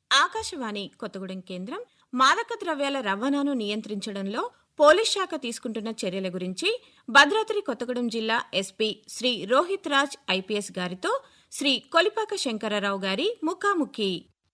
ఆకాశవాణి కొత్తగూడెం కేంద్రం మాదక ద్రవ్యాల రవాణాను నియంత్రించడంలో పోలీస్ శాఖ తీసుకుంటున్న చర్యల గురించి భద్రాద్రి కొత్తగూడెం జిల్లా ఎస్పీ శ్రీ రోహిత్ రాజ్ ఐపీఎస్ గారితో శ్రీ కొలిపాక శంకరరావు గారి ముఖాముఖి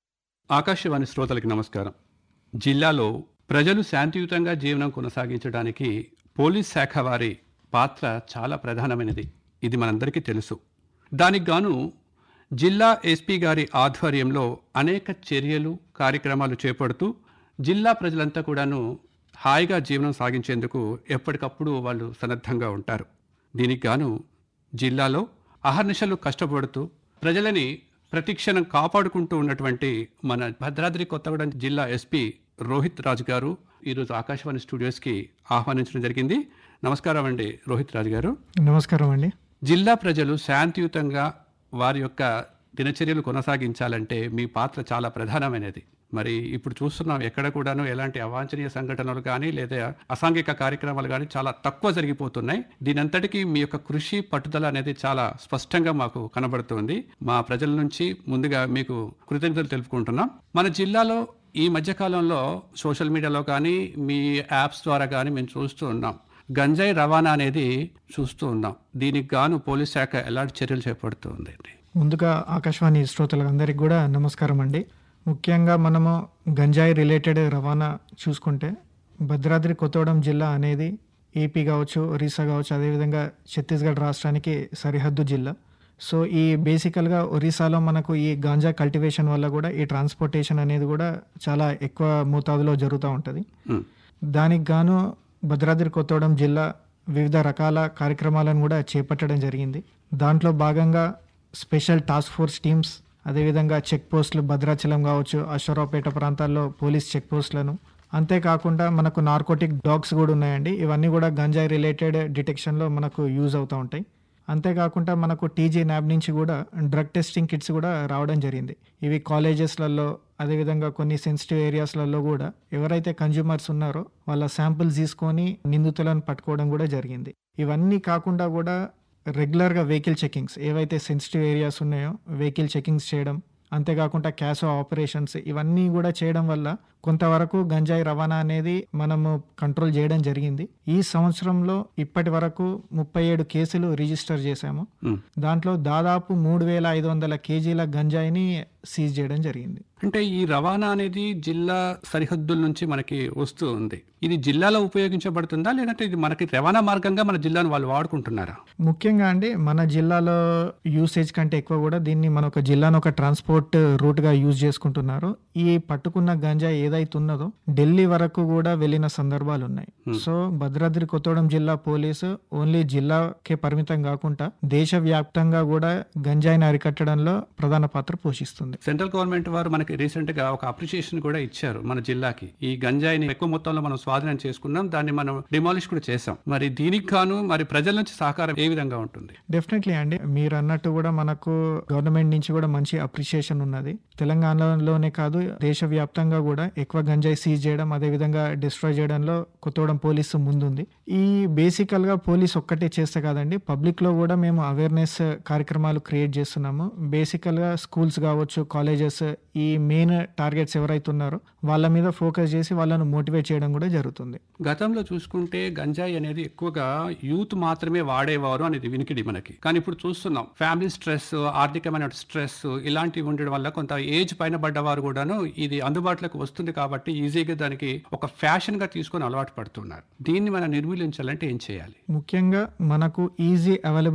ఆకాశవాణి శ్రోతలకి నమస్కారం జిల్లాలో ప్రజలు శాంతియుతంగా జీవనం కొనసాగించడానికి పోలీస్ శాఖ వారి పాత్ర చాలా ప్రధానమైనది ఇది మనందరికీ తెలుసు దానికి గాను జిల్లా ఎస్పీ గారి ఆధ్వర్యంలో అనేక చర్యలు కార్యక్రమాలు చేపడుతూ జిల్లా ప్రజలంతా కూడాను హాయిగా జీవనం సాగించేందుకు ఎప్పటికప్పుడు వాళ్ళు సన్నద్ధంగా ఉంటారు దీనికి గాను జిల్లాలో అహర్నిశలు కష్టపడుతూ ప్రజలని ప్రతిక్షణం కాపాడుకుంటూ ఉన్నటువంటి మన భద్రాద్రి కొత్తగూడెం జిల్లా ఎస్పీ రోహిత్ రాజు గారు ఈరోజు ఆకాశవాణి స్టూడియోస్కి ఆహ్వానించడం జరిగింది నమస్కారం అండి రోహిత్ రాజు గారు నమస్కారం అండి జిల్లా ప్రజలు శాంతియుతంగా వారి యొక్క దినచర్యలు కొనసాగించాలంటే మీ పాత్ర చాలా ప్రధానమైనది మరి ఇప్పుడు చూస్తున్నాం ఎక్కడ కూడాను ఎలాంటి అవాంఛనీయ సంఘటనలు కానీ లేదా అసాంఘిక కార్యక్రమాలు కానీ చాలా తక్కువ జరిగిపోతున్నాయి దీనంతటికీ మీ యొక్క కృషి పట్టుదల అనేది చాలా స్పష్టంగా మాకు కనబడుతుంది మా ప్రజల నుంచి ముందుగా మీకు కృతజ్ఞతలు తెలుపుకుంటున్నాం మన జిల్లాలో ఈ మధ్యకాలంలో సోషల్ మీడియాలో కానీ మీ యాప్స్ ద్వారా కానీ మేము చూస్తూ ఉన్నాం గంజాయి రవాణా అనేది చూస్తూ ఉన్నాం దీనికి గాను పోలీస్ శాఖ ఎలాంటి చర్యలు చేపడుతుంది ముందుగా ఆకాశవాణి శ్రోతలందరికీ కూడా నమస్కారం అండి ముఖ్యంగా మనము గంజాయి రిలేటెడ్ రవాణా చూసుకుంటే భద్రాద్రి కొత్తగూడెం జిల్లా అనేది ఏపీ కావచ్చు ఒరిస్సా కావచ్చు అదేవిధంగా ఛత్తీస్గఢ్ రాష్ట్రానికి సరిహద్దు జిల్లా సో ఈ బేసికల్గా ఒరిస్సాలో మనకు ఈ గాంజా కల్టివేషన్ వల్ల కూడా ఈ ట్రాన్స్పోర్టేషన్ అనేది కూడా చాలా ఎక్కువ మోతాదులో జరుగుతూ ఉంటుంది దానికి గాను భద్రాద్రి కొత్తగూడెం జిల్లా వివిధ రకాల కార్యక్రమాలను కూడా చేపట్టడం జరిగింది దాంట్లో భాగంగా స్పెషల్ టాస్క్ ఫోర్స్ టీమ్స్ అదేవిధంగా చెక్ పోస్టులు భద్రాచలం కావచ్చు అశ్వరావుపేట ప్రాంతాల్లో పోలీస్ చెక్ పోస్టులను అంతేకాకుండా మనకు నార్కోటిక్ డాగ్స్ కూడా ఉన్నాయండి ఇవన్నీ కూడా గంజాయి రిలేటెడ్ డిటెక్షన్లో మనకు యూజ్ అవుతూ ఉంటాయి అంతేకాకుండా మనకు టీజీ న్యాబ్ నుంచి కూడా డ్రగ్ టెస్టింగ్ కిట్స్ కూడా రావడం జరిగింది ఇవి కాలేజెస్లలో అదేవిధంగా కొన్ని సెన్సిటివ్ ఏరియాస్లలో కూడా ఎవరైతే కన్జ్యూమర్స్ ఉన్నారో వాళ్ళ శాంపిల్స్ తీసుకొని నిందితులను పట్టుకోవడం కూడా జరిగింది ఇవన్నీ కాకుండా కూడా రెగ్యులర్గా వెహికల్ చెకింగ్స్ ఏవైతే సెన్సిటివ్ ఏరియాస్ ఉన్నాయో వెహికల్ చెకింగ్స్ చేయడం అంతేకాకుండా క్యాషో ఆపరేషన్స్ ఇవన్నీ కూడా చేయడం వల్ల కొంతవరకు గంజాయి రవాణా అనేది మనము కంట్రోల్ చేయడం జరిగింది ఈ సంవత్సరంలో ఇప్పటి వరకు ముప్పై ఏడు కేసులు రిజిస్టర్ చేశాము దాంట్లో దాదాపు మూడు వేల ఐదు వందల కేజీల గంజాయిని సీజ్ చేయడం జరిగింది అంటే ఈ రవాణా అనేది జిల్లా సరిహద్దుల నుంచి మనకి వస్తూ ఉంది ఇది జిల్లాలో ఉపయోగించబడుతుందా లేదంటే ఇది మనకి రవాణా మార్గంగా మన జిల్లాను వాళ్ళు వాడుకుంటున్నారా ముఖ్యంగా అండి మన జిల్లాలో యూసేజ్ కంటే ఎక్కువ కూడా దీన్ని మన ఒక జిల్లాను ఒక ట్రాన్స్పోర్ట్ రూట్ గా యూజ్ చేసుకుంటున్నారు ఈ పట్టుకున్న గంజా ఏదైతే ఉన్నదో ఢిల్లీ వరకు కూడా వెళ్ళిన సందర్భాలు ఉన్నాయి సో భద్రాద్రి కొత్తగూడెం జిల్లా పోలీసు ఓన్లీ జిల్లాకే పరిమితం కాకుండా దేశవ్యాప్తంగా కూడా గంజాయిని అరికట్టడంలో ప్రధాన పాత్ర పోషిస్తుంది సెంట్రల్ గవర్నమెంట్ వారు మనకి రీసెంట్ గా ఒక అప్రిషియేషన్ కూడా ఇచ్చారు మన జిల్లాకి ఈ గంజాయిని ఎక్కువ మొత్తంలో మనం స్వాధీనం చేసుకున్నాం దాన్ని మనం డిమాలిష్ కూడా చేసాం మరి దీనికి గాను మరి ప్రజల నుంచి సహకారం ఏ విధంగా ఉంటుంది డెఫినెట్లీ అండి మీరు అన్నట్టు కూడా మనకు గవర్నమెంట్ నుంచి కూడా మంచి అప్రిషియేషన్ ఉన్నది తెలంగాణలోనే కాదు దేశవ్యాప్తంగా కూడా ఎక్కువ గంజాయి సీజ్ చేయడం అదేవిధంగా డిస్ట్రాయ్ చేయడంలో కొత్తగూడెం పోలీసు ముందుంది ఈ బేసికల్ గా పోలీస్ ఒక్కటే చేస్తే కాదండి పబ్లిక్ లో కూడా మేము అవేర్నెస్ కార్యక్రమాలు క్రియేట్ చేస్తున్నాము బేసికల్ గా స్కూల్స్ కావచ్చు కాలేజెస్ ఈ మెయిన్ టార్గెట్స్ ఎవరైతే ఉన్నారో వాళ్ళ మీద ఫోకస్ చేసి వాళ్ళను మోటివేట్ చేయడం కూడా జరుగుతుంది గతంలో చూసుకుంటే గంజాయి అనేది ఎక్కువగా యూత్ మాత్రమే వాడేవారు అనేది వినికిడి మనకి కానీ ఇప్పుడు చూస్తున్నాం ఫ్యామిలీ స్ట్రెస్ ఆర్థికమైన స్ట్రెస్ ఇలాంటివి ఉండడం వల్ల కొంత ఏజ్ పైన పడ్డవారు కూడాను ఇది అందుబాటులోకి వస్తుంది కాబట్టి ఈజీగా దానికి ఒక ఫ్యాషన్ గా తీసుకొని అలవాటు పడుతున్నారు దీన్ని మనం నిర్మూలించాలంటే ఏం చేయాలి ముఖ్యంగా మనకు ఈజీ అవైలబుల్